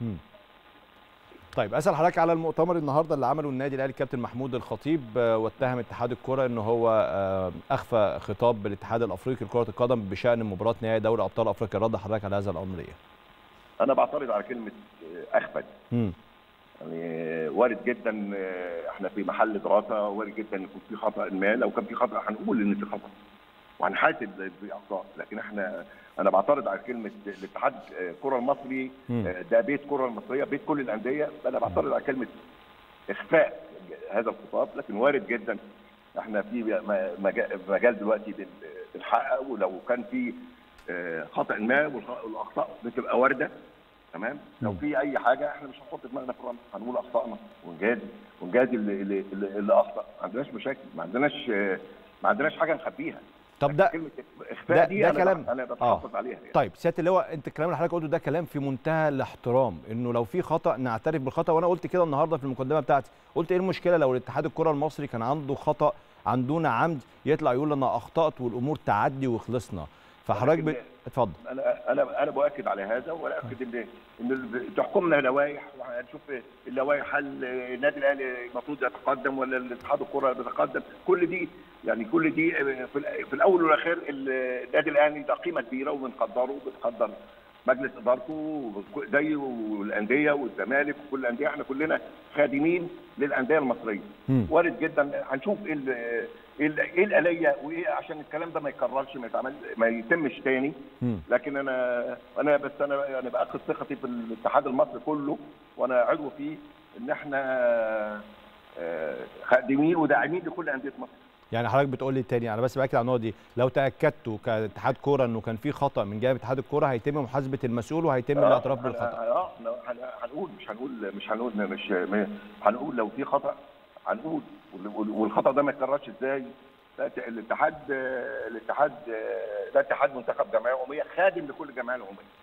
مم. طيب اسال حضرتك على المؤتمر النهارده اللي عمله النادي الاهلي كابتن محمود الخطيب آه، واتهم اتحاد الكره ان هو آه، اخفى خطاب بالاتحاد الافريقي لكره القدم بشان مباراه نهائي دوري ابطال افريقيا رد حضرتك على هذا الامر ايه؟ انا بعترض على كلمه آه، اخفى مم. يعني وارد جدا آه، احنا في محل دراسه وارد جدا يكون في خطا ما لو كان في خطا هنقول ان في خطا وهنحاسب باخطاء لكن احنا انا بعترض على كلمه الاتحاد آه، الكره المصري مم. آه، ده بيت كره المصريه بيت كل الانديه انا بعترض على كلمه اخفاء هذا الخطاب لكن وارد جدا احنا في م- مجا- مجال دلوقتي بن- بنحقق ولو كان في آه، خطا ما والخ- والاخطاء بتبقى وارده تمام لو مم. في اي حاجه احنا مش هنحط دماغنا في الرمل هنقول اخطائنا ونجادل ونجادل اللي, اللي, اللي, اللي اخطا ما عندناش مشاكل ما عندناش آه، ما عندناش حاجه نخبيها طب ده كلمه اخفاء ده- دي ده انا كلام- ب- انا بتحفظ عليها يعني. طيب سياده اللواء انت الكلام اللي حضرتك قلته ده كلام في منتهى الاحترام انه لو في خطا نعترف بالخطا وانا قلت كده النهارده في المقدمه بتاعتي قلت ايه المشكله لو الاتحاد الكره المصري كان عنده خطا عن دون عمد يطلع يقول انا اخطات والامور تعدي وخلصنا فحضرتك ب... ولكن- اتفضل انا انا انا باكد على هذا واكد ان ان ال- تحكمنا لوائح وهنشوف اللوائح هل النادي الاهلي المفروض يتقدم ولا الاتحاد الكره يتقدم كل دي يعني كل دي في ال- في الاول والاخير النادي الاهلي ده قيمه كبيره وبنقدره وبنقدر مجلس ادارته زي والانديه والزمالك وكل الانديه احنا كلنا خادمين للانديه المصريه مم. وارد جدا هنشوف ايه ال- ايه ال- إيه الاليه وايه عشان الكلام ده ما يكررش ما يتعمل ما يتمش تاني مم. لكن انا انا بس انا انا باخد ثقتي في الاتحاد المصري كله وانا عضو فيه ان احنا آه، خادمين وداعمين لكل انديه مصر يعني حضرتك بتقول لي تاني انا بس باكد على النقطه دي لو تاكدتوا كاتحاد كوره انه كان في خطا من جانب اتحاد الكوره هيتم محاسبه المسؤول وهيتم الاعتراف آه، بالخطا اه إحنا هن- هنقول مش هنقول مش هنقول مش م- هنقول لو في خطا هنقول وال- وال- والخطا ده ما يتكررش ازاي لا، الاتحاد الاتحاد ده اتحاد منتخب جمعيه عموميه خادم لكل الجمعيه العموميه